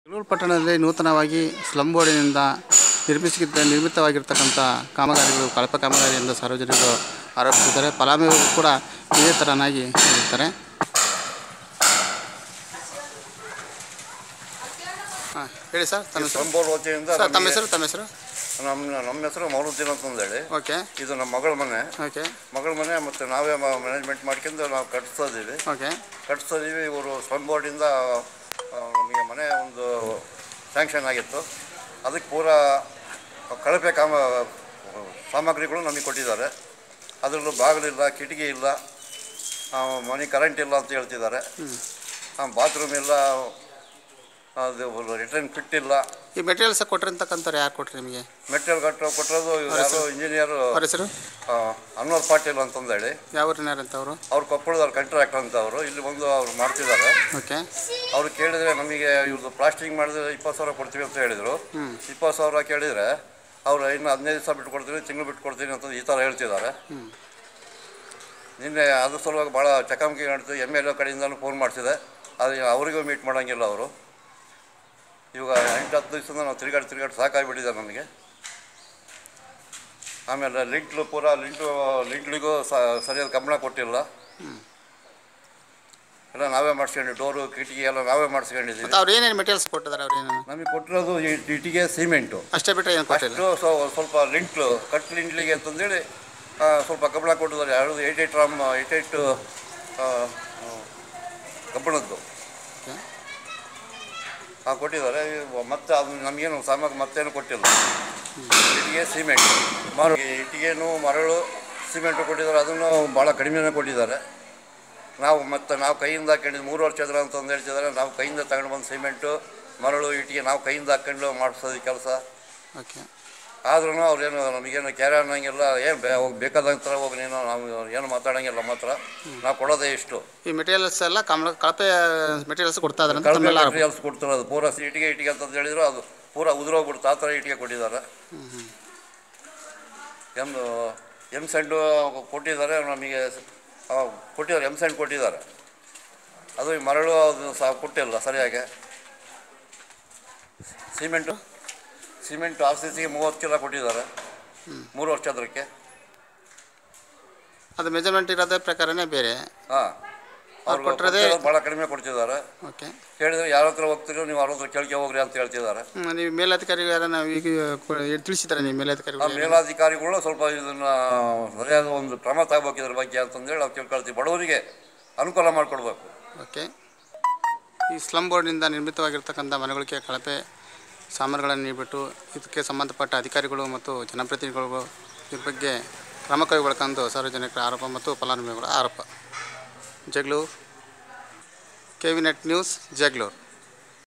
ಬೆಂಗಳೂರು ಪಟ್ಟಣದಲ್ಲಿ ನೂತನವಾಗಿ ಸ್ಲಮ್ ಬೋರ್ಡಿನಿಂದ ನಿರ್ಮಿಸಿದ್ದ ನಿರ್ಮಿತವಾಗಿರ್ತಕ್ಕಂಥ ಕಾಮಗಾರಿಗಳು ಕಳಪೆ ಕಾಮಗಾರಿ ಎಂದು ಸಾರ್ವಜನಿಕರು ಆರೋಪಿಸಿದ್ದಾರೆ ಫಲಾನುಭವಿಗಳು ಕೂಡ ಇದೇ ಥರನಾಗಿ ಹೇಳಿರ್ತಾರೆ ಹಾಂ ಹೇಳಿ ಸರ್ ತಮ್ಮ ಹೆಸರು ಸಂಬೋರ್ ವತಿಯಿಂದ ಸರ್ ತಮ್ಮ ನಮಗೆ- ಹೆಸರು ತಮ್ಮ ಹೆಸರು ನಮ್ಮ ನಮ್ಮ ಹೆಸರು ಮೌಲುದ್ದೀನ್ ಅಂತಂದೇಳಿ ಓಕೆ ಇದು ನಮ್ಮ ಮಗಳ ಮನೆ ಓಕೆ ಮಗಳ ಮನೆ ಮತ್ತು ನಾವೇ ಮ್ಯಾನೇಜ್ಮೆಂಟ್ ಮಾಡ್ಕೊಂಡು ನಾವು ಕಟ್ಟಿಸ್ತಾ ಇದ್ದೀವಿ ಓಕೆ ಕಟ್ಟಿಸ್ತಾ ಇದ್ದೀವಿ ಇವರು ಸ್ಲಮ್ ಬೋರ್ಡಿಂದ ಆ, ನಮಗೆ ಮನೆ ಒಂದು ಸ್ಯಾಂಕ್ಷನ್ ಆಗಿತ್ತು ಅದಕ್ಕೆ ಪೂರಾ ಕಳಪೆ ಕಾಮ ಸಾಮಗ್ರಿಗಳು ನಮಗೆ ಕೊಟ್ಟಿದ್ದಾರೆ ಅದರಲ್ಲೂ ಬಾಗಿಲಿಲ್ಲ ಕಿಟಕಿ ಇಲ್ಲ ಆ, ಮನೆ ಕರೆಂಟ್ ಇಲ್ಲ ಅಂತ ಹೇಳ್ತಿದ್ದಾರೆ ಬಾತ್ರೂಮ್ ಇಲ್ಲ ಅದು ರಿಟರ್ನ್ ಫಿಟ್ ಇಲ್ಲ ಈ ಮೆಟೀರಿಯಲ್ಸ್ ಕೊಟ್ಟಿರ್ತಕ್ಕಂಥವ್ರು ಯಾರು ಕೊಟ್ರಿ ನಿಮಗೆ ಮೆಟೀರಿಯಲ್ ಕಟ್ಟೋ ಕೊಟ್ಟಿರೋದು ಇವ್ರು ಯಾರೋ ಇಂಜಿನಿಯರು ಅವ್ರ ಹೆಸರು ಅನ್ವರ್ ಪಾಟೀಲ್ ಅಂತಂದೇಳಿ ಯಾವ ಊರಿನಾರಂತ ಅವರು ಅವ್ರು ಕೊಪ್ಪಳದವ್ರು ಕಾಂಟ್ರಾಕ್ಟರ್ ಅಂತ ಅವರು ಇಲ್ಲಿ ಬಂದು ಅವ್ರು ಮಾಡ್ತಿದ್ದಾರೆ ಓಕೆ ಅವ್ರು ಕೇಳಿದರೆ ನಮಗೆ ಇವ್ರದ್ದು ಪ್ಲಾಸ್ಟಿಂಗ್ ಮಾಡಿದ್ರೆ ಇಪ್ಪತ್ತು ಸಾವಿರ ಕೊಡ್ತೀವಿ ಅಂತ ಹೇಳಿದರು ಇಪ್ಪತ್ತು ಸಾವಿರ ಕೇಳಿದರೆ ಅವ್ರು ಇನ್ನು ಹದಿನೈದು ದಿವಸ ಬಿಟ್ಟು ಕೊಡ್ತೀನಿ ತಿಂಗಳು ಬಿಟ್ಟು ಕೊಡ್ತೀನಿ ಅಂತ ಈ ಥರ ಹೇಳ್ತಿದ್ದಾರೆ ನಿನ್ನೆ ಅದ್ರ ಸಲುವಾಗಿ ಭಾಳ ಚಕಾಮಕಿ ನಡೀತು ಎಮ್ ಎಲ್ ಎ ಕಡೆಯಿಂದಲೂ ಫೋನ್ ಮಾಡಿಸಿದೆ ಅದು ಅವರಿಗೂ ಮೀಟ್ ಮಾಡೋಂಗಿಲ್ಲ ಅವರು ಇವಾಗ ಎಂಟು ಹತ್ತು ದಿವಸದಿಂದ ನಾವು ತಿರುಗಾಡಿ ತಿರುಗಾಡಿ ಸಾಕಾಗಿಬಿಟ್ಟಿದ್ದಾರೆ ನಮಗೆ ಆಮೇಲೆ ಲಿಂಟ್ಲು ಪೂರ ಲಿಂಟು ಲಿಂಟ್ಲಿಗೂ ಸರಿಯಾದ ಗಮನ ಕೊಟ್ಟಿಲ್ಲ ಎಲ್ಲ ನಾವೇ ಮಾಡಿಸ್ಕೊಂಡು ಡೋರು ಕಿಟಕಿ ಎಲ್ಲ ನಾವೇ ಮಾಡಿಸ್ಕೊಂಡಿದ್ದೀವಿ ಅವ್ರು ಏನೇನು ಮೆಟೀರಿಯಲ್ಸ್ ಕೊಟ್ಟಿದ್ದಾರೆ ಅವ್ರು ಏನೇನು ನಮಗೆ ಕೊಟ್ಟಿರೋದು ಈ ಇಟ್ಟಿಗೆ ಸಿಮೆಂಟು ಅಷ್ಟೇ ಬಿಟ್ಟರೆ ಏನು ಕೊಟ್ಟಿಲ್ಲ ಅಷ್ಟು ಸ್ವ- ಸ್ವಲ್ಪ ಲಿಂಟ್ಲು ಕಟ್ ಲಿಂಟ್ಲಿಗೆ ಅಂತಂದೇಳಿ ಆ, ಸ್ವಲ್ಪ ಕಬ್ಬಣ ಕೊಟ್ಟಿದ್ದಾರೆ ಯಾವುದು ಏಟ್ ಏಟ್ ರಾಮ್ ಏಟ್ ಏಟ್ ಕಬ್ಬಣದ್ದು ಓಕೆ ಆ ಕೊಟ್ಟಿದ್ದಾರೆ ಇವ್ ಮತ್ತೆ ಅದು ನಮಗೇನು ಸಾಮಗ್ರಿ ಮತ್ತೇನು ಕೊಟ್ಟಿಲ್ಲ ಇಟ್ಟಿಗೆ ಸಿಮೆಂಟ್ ಮರ ಇಟ್ಟಿಗೆನು ಮರಳು ಸಿಮೆಂಟು ಕೊಟ್ಟಿದ್ದಾರೆ ಅದನ್ನು ಭಾಳ ಕಡಿಮೆನೇ ಕೊಟ್ಟಿದ್ದಾರೆ ನಾವು ಮತ್ತು ನಾವು ಕೈಯಿಂದ ಹಾಕೊಂಡಿದ್ದು ಮೂರು ವರ್ಷ ಆದ್ರೆ ಅಂತಂದು ಹೇಳ್ತಿದ್ದಾರೆ ನಾವು ಕೈಯಿಂದ ತಗೊಂಡು ಬಂದು ಸಿಮೆಂಟು ಮರಳು ಇಟ್ಟಿಗೆ ನಾವು ಕೈಯಿಂದ ಹಾಕ್ಕೊಂಡು ಮಾಡಿಸೋದು ಕೆಲಸ ಓಕೆ ಆದ್ರೂ ಅವ್ರೇನು ನಮಗೇನು ಕ್ಯಾರೆ ಅನ್ನೋಂಗಿಲ್ಲ ಏನು ಬೇ ಹೋಗಿ ಬೇಕಾದಂಗೆ ಥರ ಹೋಗಿ ನೀನು ನಾವು ಏನು ಮಾತಾಡೋಂಗಿಲ್ಲ ನಮ್ಮ ಹತ್ರ ನಾವು ಕೊಡೋದೇ ಇಷ್ಟು ಈ ಮೆಟೀರಿಯಲ್ಸ್ ಎಲ್ಲ ಕಮಲ ಕಳಪೆ ಮೆಟೀರಿಯಲ್ಸ್ ಕೊಡ್ತಾ ಇದ್ದಾರೆ ಅಂತ ಕಡಿಮೆ ತಮ್ಮೆಲ್ಲ ಆರೋಪ. ಮೆಟೀರಿಯಲ್ಸ್ ಕೊಡ್ತಿರೋದು ಪೂರ ಇಟ್ಟಿಗೆ ಇಟ್ಟಿಗೆ ಅಂತ ಹೇಳಿದ್ರು ಅದು ಪೂರ ಉದುರೋಗ್ಬಿಡ್ತು ಆ ಥರ ಇಟ್ಟಿಗೆ ಕೊಟ್ಟಿದ್ದಾರೆ ಎಮ್ ಎಮ್ ಸೆಂಡು ಕೊಟ್ಟಿದ್ದಾರೆ ನಮಗೆ ಆ, ಕೊಟ್ಟಿದ್ದಾರೆ ಎಮ್ ಸೆಂಡ್ ಕೊಟ್ಟಿದ್ದಾರೆ ಅದು ಈ ಮರಳು ಅದು ಸಹ ಕೊಟ್ಟಿಲ್ಲ ಸರಿಯಾಗಿ ಸಿಮೆಂಟು ಸಿಮೆಂಟ್ ಆರ್ ಸಿ ಸಿಗೆ ಮೂವತ್ತು ಕಿಲೋ ಕೊಟ್ಟಿದ್ದಾರೆ ಮೂರು ವರ್ಷ ಅದಕ್ಕೆ ಅದು ಮೆಜರ್ಮೆಂಟ್ ಇರೋದೇ ಪ್ರಕಾರನೇ ಬೇರೆ ಹಾಂ ಅವ್ರು ಕೊಟ್ಟಿರೋದೇ- ಕೊಟ್ಟಿರೋದು ಭಾಳ ಕಡಿಮೆ ಕೊಡ್ತಿದ್ದಾರೆ ಓಕೆ ಹೇಳಿದ್ರೆ ಯಾರ ಹತ್ರ ಹೋಗ್ತೀರೋ ನೀವು ಅವ್ರ ಹತ್ರ ಕೇಳ್ಕೆ ಹೋಗ್ರಿ ಅಂತ ಹೇಳ್ತಿದ್ದಾರೆ ಹ್ಮ್, ನೀವು ಮೇಲಧಿಕಾರಿಗಳು ಯಾರನ್ನ ಈಗ ಕೊ- ತಿಳಿಸಿದ್ದಾರೆ ನೀವು ಆ ಮೇಲಧಿಕಾರಿಗಳು ಮೇಲಾಧಿಕಾರಿಗಳು ಸ್ವಲ್ಪ ಇದನ್ನ ಸರಿಯಾದ ಒಂದು ಕ್ರಮ ತಗೋಬೇಕು ಇದ್ರ ಬಗ್ಗೆ ಅಂತಂದೇಳಿ ನಾವು ಕೇಳ್ಕೊಳ್ತೀವಿ ಬಡವರಿಗೆ ಅನುಕೂಲ ಮಾಡಿಕೊಡ್ಬೇಕು ಓಕೆ ಈ ಸ್ಲಮ್ ಬೋರ್ಡ್ನಿಂದ ನಿರ್ಮಿತವಾಗಿರ್ತಕ್ಕಂಥ ಮನೆಗಳಿಗೆ ಕಳಪೆ ಸಾಮಾನುಗಳನ್ನು ನೀಡಿಬಿಟ್ಟು ಇದಕ್ಕೆ ಸಂಬಂಧಪಟ್ಟ ಅಧಿಕಾರಿಗಳು ಮತ್ತು ಜನಪ್ರತಿನಿಧಿಗಳು ಇದ್ರ ಬಗ್ಗೆ ಕ್ರಮ ಕೈಗೊಳ್ಳಕಂದು ಸಾರ್ವಜನಿಕರ ಆರೋಪ ಮತ್ತು ಫಲಾನುಭವಿಗಳ ಆರೋಪ Jagaluru K V net news Jagalur